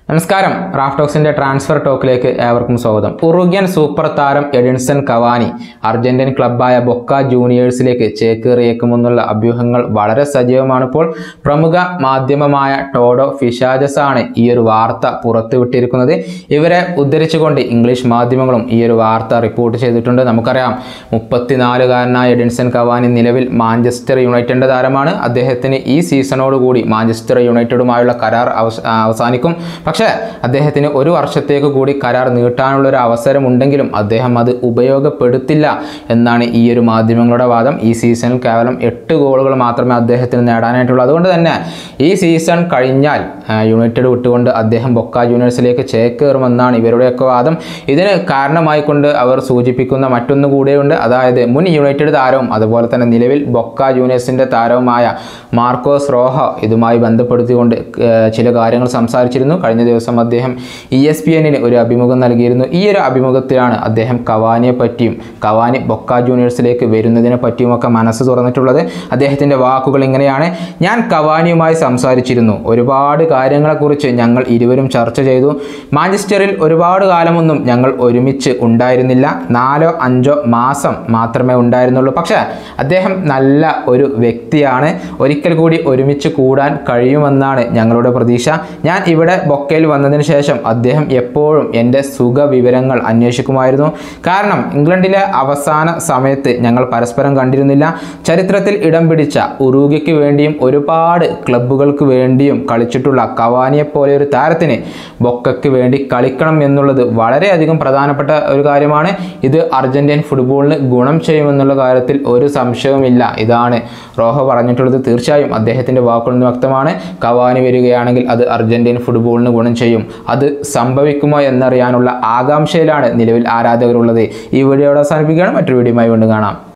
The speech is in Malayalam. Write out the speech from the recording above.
നമസ്കാരം റാഫ്റ്റോക്സിന്റെ ട്രാൻസ്ഫർ ടോക്കിലേക്ക് ഏവർക്കും സ്വാഗതം ഉറുഗ്യൻ സൂപ്പർ താരം എഡിൻസൺ കവാനി അർജന്റീൻ ക്ലബ്ബായ ബൊക്ക ജൂനിയേഴ്സിലേക്ക് ചേക്കേറിയേക്കുമെന്നുള്ള അഭ്യൂഹങ്ങൾ വളരെ സജീവമാണ് ഇപ്പോൾ പ്രമുഖ മാധ്യമമായ ടോഡോ ഫിഷാജസ് ആണ് ഈ ഒരു വാർത്ത പുറത്തുവിട്ടിരിക്കുന്നത് ഇവരെ ഉദ്ധരിച്ചുകൊണ്ട് ഇംഗ്ലീഷ് മാധ്യമങ്ങളും ഈ ഒരു വാർത്ത റിപ്പോർട്ട് ചെയ്തിട്ടുണ്ട് നമുക്കറിയാം മുപ്പത്തിനാലുകാരനായ എഡിൻസൺ കവാനി നിലവിൽ മാഞ്ചസ്റ്റർ യുണൈറ്റഡിന്റെ താരമാണ് അദ്ദേഹത്തിന് ഈ സീസണോടുകൂടി മാഞ്ചസ്റ്റർ യുണൈറ്റഡുമായുള്ള കരാർ അവസ- അവസാനിക്കും പക്ഷേ അദ്ദേഹത്തിന് ഒരു വർഷത്തേക്ക് കൂടി കരാർ നീട്ടാനുള്ള ഒരു അവസരം ഉണ്ടെങ്കിലും അദ്ദേഹം അത് ഉപയോഗപ്പെടുത്തില്ല എന്നാണ് ഈ ഒരു മാധ്യമങ്ങളുടെ വാദം ഈ സീസണിൽ കേവലം എട്ട് ഗോളുകൾ മാത്രമേ അദ്ദേഹത്തിന് നേടാനായിട്ടുള്ളൂ അതുകൊണ്ട് തന്നെ ഈ സീസൺ കഴിഞ്ഞാൽ ആ, യുണൈറ്റഡ് വിട്ടുകൊണ്ട് അദ്ദേഹം ബൊക്ക ജൂനിയേഴ്സിലേക്ക് ചേക്കേറുമെന്നാണ് ഇവരുടെയൊക്കെ വാദം ഇതിന് കാരണമായിക്കൊണ്ട് അവർ സൂചിപ്പിക്കുന്ന മറ്റൊന്ന് കൂടെയുണ്ട് അതായത് മുൻ യുണൈറ്റഡ് താരവും അതുപോലെ തന്നെ നിലവിൽ ബൊക്ക ജൂനിയേഴ്സിൻ്റെ താരവുമായ മാർക്കോസ് റോഹ ഇതുമായി ബന്ധപ്പെടുത്തിക്കൊണ്ട് ഏർ, ചില കാര്യങ്ങൾ സംസാരിച്ചിരുന്നു കഴിഞ്ഞ ദിവസം അദ്ദേഹം ഇ എസ് പി എന്നിന് ഒരു അഭിമുഖം നൽകിയിരുന്നു ഈ ഒരു അഭിമുഖത്തിലാണ് അദ്ദേഹം കവാനിയെ പറ്റിയും കവാനി ബൊക്ക ജൂനിയേഴ്സിലേക്ക് വരുന്നതിനെ പറ്റിയുമൊക്കെ മനസ്സ് തുറന്നിട്ടുള്ളത് അദ്ദേഹത്തിൻ്റെ വാക്കുകൾ ഇങ്ങനെയാണ് ഞാൻ കവാനിയുമായി സംസാരിച്ചിരുന്നു ഒരുപാട് കാര്യങ്ങളെക്കുറിച്ച് ഞങ്ങൾ ഇരുവരും ചർച്ച ചെയ്തു മാഞ്ചസ്റ്ററിൽ ഒരുപാട് കാലമൊന്നും ഞങ്ങൾ ഒരുമിച്ച് ഉണ്ടായിരുന്നില്ല നാലോ അഞ്ചോ മാസം മാത്രമേ ഉണ്ടായിരുന്നുള്ളൂ പക്ഷേ അദ്ദേഹം നല്ല ഒരു വ്യക്തിയാണ് ഒരിക്കൽ കൂടി ഒരുമിച്ച് കൂടാൻ കഴിയുമെന്നാണ് ഞങ്ങളുടെ പ്രതീക്ഷ ഞാൻ ഇവിടെ ബൊക്കയിൽ വന്നതിന് ശേഷം അദ്ദേഹം എപ്പോഴും എൻ്റെ സുഖവിവരങ്ങൾ അന്വേഷിക്കുമായിരുന്നു കാരണം ഇംഗ്ലണ്ടിലെ അവസാന സമയത്ത് ഞങ്ങൾ പരസ്പരം കണ്ടിരുന്നില്ല ചരിത്രത്തിൽ ഇടം പിടിച്ച ഉറൂഗയ്ക്ക് വേണ്ടിയും ഒരുപാട് ക്ലബ്ബുകൾക്ക് വേണ്ടിയും കളിച്ചിട്ടുള്ള കവാനിയെ പോലെ ഒരു താരത്തിന് ബൊക്കയ്ക്ക് വേണ്ടി കളിക്കണം എന്നുള്ളത് വളരെയധികം പ്രധാനപ്പെട്ട ഒരു കാര്യമാണ് ഇത് അർജന്റീൻ ഫുട്ബോളിന് ഗുണം ചെയ്യുമെന്നുള്ള കാര്യത്തിൽ ഒരു സംശയവുമില്ല ഇതാണ് റോഹോ പറഞ്ഞിട്ടുള്ളത് തീർച്ചയായും അദ്ദേഹത്തിൻ്റെ വാക്കുകളിൽ നിന്ന് വ്യക്തമാണ് കവാനി വരികയാണെങ്കിൽ അത് അർജന്റീൻ ഫുട്ബോളിന് ഗുണം ചെയ്യും അത് സംഭവിക്കുമോ എന്നറിയാനുള്ള ആകാംക്ഷയിലാണ് നിലവിൽ ആരാധകരുള്ളത് ഈ വീഡിയോ അവസാനിപ്പിക്കുകയാണ് മറ്റൊരു വീഡിയോയുമായി വീണ്ടും കാണാം